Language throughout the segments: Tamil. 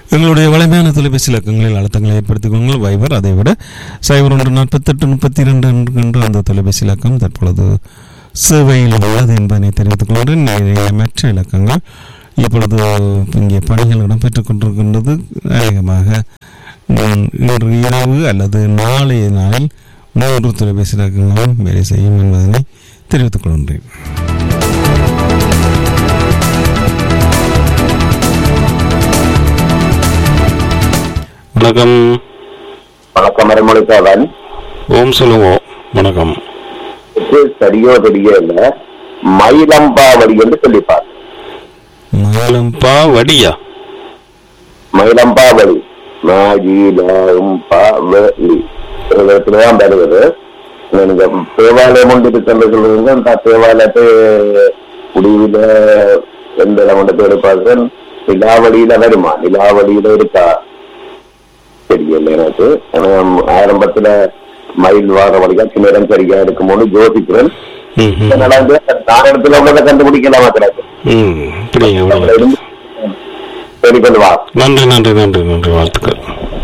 எங்களுடைய வலிமையான தொலைபேசி இலக்கங்களில் அழுத்தங்களை ஏற்படுத்திக் கொள்ளுங்கள் வைபர் அதை விட சைபர் ஒன்று நாற்பத்தெட்டு முப்பத்தி இரண்டு என்கின்ற அந்த தொலைபேசி இலக்கம் தற்பொழுது சேவையில் உள்ளது என்பதனை தெரிவித்துக் கொள்கிறேன் நிறைய மற்ற இலக்கங்கள் இப்பொழுது இங்கே பணிகள் இடம்பெற்றுக் கொண்டிருக்கின்றது அநேகமாக ம், இன்று இரவு அல்லது நாளைய நாளில் மூன்று தொலைபேசி இலக்கங்களும் வேலை செய்யும் என்பதனை தெரிவித்துக் கொள்கின்றேன் வணக்கம் வணக்கம் மறைமொழிக்காதன் ஓம் சொல்லுங்க வணக்கம் இது சரியோ தெரியல மயிலம்பாவடி என்று சொல்லிப்பார் மயிலம்பா வடியா மயிலம்பாவடி மயிலம்பாவடி தான் வருவது நீங்க தேவாலயம் ஒன்று இருக்கிறது சொல்லுவீங்க அந்த தேவாலயத்தை முடிவில எந்த இடம் கொண்டு பேர் பார்க்கிறேன் நிலாவடியில வருமா நிலாவடியில இருக்கா தெரியல எனக்கு ஆனா, ஆரம்பத்துல மயில் வார வழிகாட்சி நேரம் சரியா இருக்குமோன்னு யோசிக்கிறேன் ம் ம். நடந்து நான் இடத்துல உள்ளதை கண்டுபிடிக்கலாமா கிடக்கு ம் அப்படிங்க அவ்வளவு. சரி கொண்டு வா நன்றி நன்றி நன்றி நன்றி வாழ்த்துக்கள்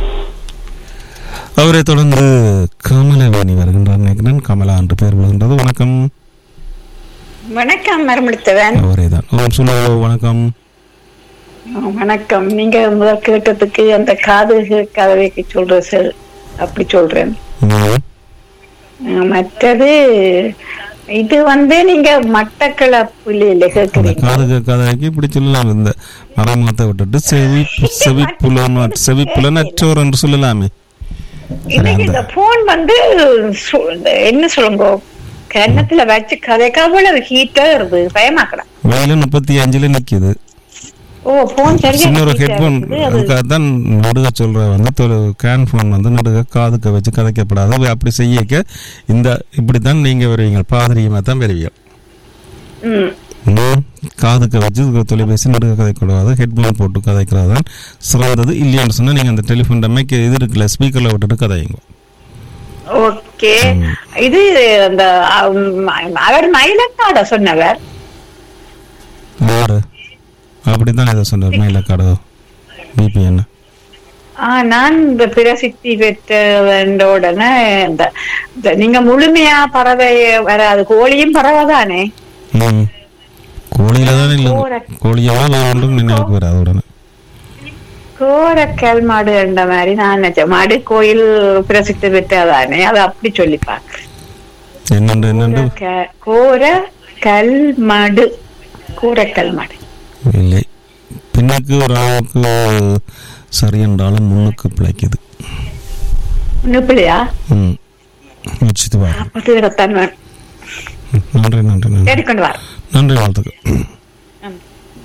அவரை தொடர்ந்து கமலவேணி வருகின்றார் நினைக்கிறேன் கமலா என்று பெயர் விழுகின்றது வணக்கம் வணக்கம் மரமுடித்தவன் அவரே தான் ஓம் சொல்லுங்க வணக்கம் வணக்கம் நீங்க முதல் கேட்டதுக்கு அந்த காது கதவைக்கு சொல்ற சார் அப்படி சொல்றேன் ம். அஹ் மற்றது இது வந்து நீங்க மட்டக்களப்புல அந்த கேக்குறீங்க காது கேட்காதவைக்கு இப்படி சொல்லலாம் இந்த மரமாத்தை விட்டுட்டு செவி செவி புலன் செவி புலனற்றோர் என்று சொல்லலாமே இன்னைக்கு இந்த போன் வந்து சு- இந்த என்ன சொல்லுங்க கன்னத்துல வச்சு கதைக்க அவ்வளவு ஹீட்டா இருக்கு பயமாக்கலாம் வெயில முப்பத்தி அஞ்சுல நிக்குது ஓ போன் சரியா சின்ன ஒரு heat ஆ ஹெட்போன் இருக்குது. அது அதுக்காக தான் நடுக சொல்ற வந்து தொலை கேன் ஃபோன் வந்து நடுக காதுக்க வச்சு கதைக்கப்படாது அப்படி செய்யக்க இந்த இப்படித்தான் நீங்க வருவீங்க பாதிரியமா தான் வருவீங்க ம். ம், காதுக்க வச்சு தொலைபேசி நடுக கதைக்கூடாது ஹெட்போன் போட்டு கதைக்கிறது தான் சிறந்தது இல்லைன்னு சொன்னா நீங்க அந்த டெலிஃபோன் மைக்கு இது இருக்குல்ல ஸ்பீக்கர்ல விட்டுட்டு கதைங்க ஓகே இது அந்த அம், அவர் மயிலக்காட சொன்னவர் யாரு அப்படித்தான் இதை சொன்னார் மயிலக்காடு பிபிஎன் ஆ, நான் இந்த பிரசித்தி பெற்ற உடனே இந்த இந்த நீங்க முழுமையா பறவை வராது கோழியும் பறவை தானே ம் கோழியில தான் இல்லை கோர- கோழியெல்லாம் வேறு ஒன்றும் நினைவுக்கு வராது உடனே கோரக்கல் மாடு என்ற மாதிரி நான் நினைச்சேன் மாடு கோயில் பிரசித்தி பெற்றதானே அதை அப்படி சொல்லி பாக்குறேன் என்னண்டு என்னண்டு க- கோர கல் மாடு கூரக்கல் மாடு இல்லை பின்னுக்கு ஒரு அளவுக்கு சரி என்றாலும் முன்னுக்கு பிழைக்குது நுப்பிலையா ம் வச்சுட்டு வா அப்படி இருக்கத்தான் வேணும் நன்றி நன்றி நன்றி தேடிக்கொண்டு வர நன்றி வாழ்த்துக்கள் ம்.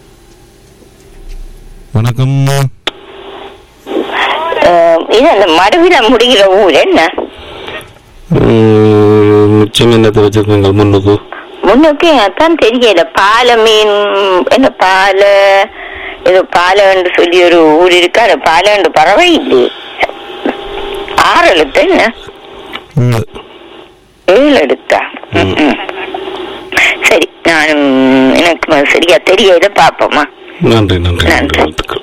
வணக்கம் அஹ் இது அந்த மடுவில முடிகிற ஊர் என்ன மிச்சம் என்னத்தை வச்சிருக்கீங்க முன்னுக்கு முன்னுக்கு அதான் தெரியல பால மீன் என்ன பால ஏதோ பாலன்னு சொல்லி ஒரு ஊர் இருக்கு அது பாலண்டு பறவை இல்லையே ஆறு எழுத்து என்ன ஏழு. ஏழு எழுத்தா ம், ம். சரி நான் எனக்கு சரியா தெரியல பாப்போமா நன்றி நன்றி நன்றி நன்றி. வாழ்த்துக்கள்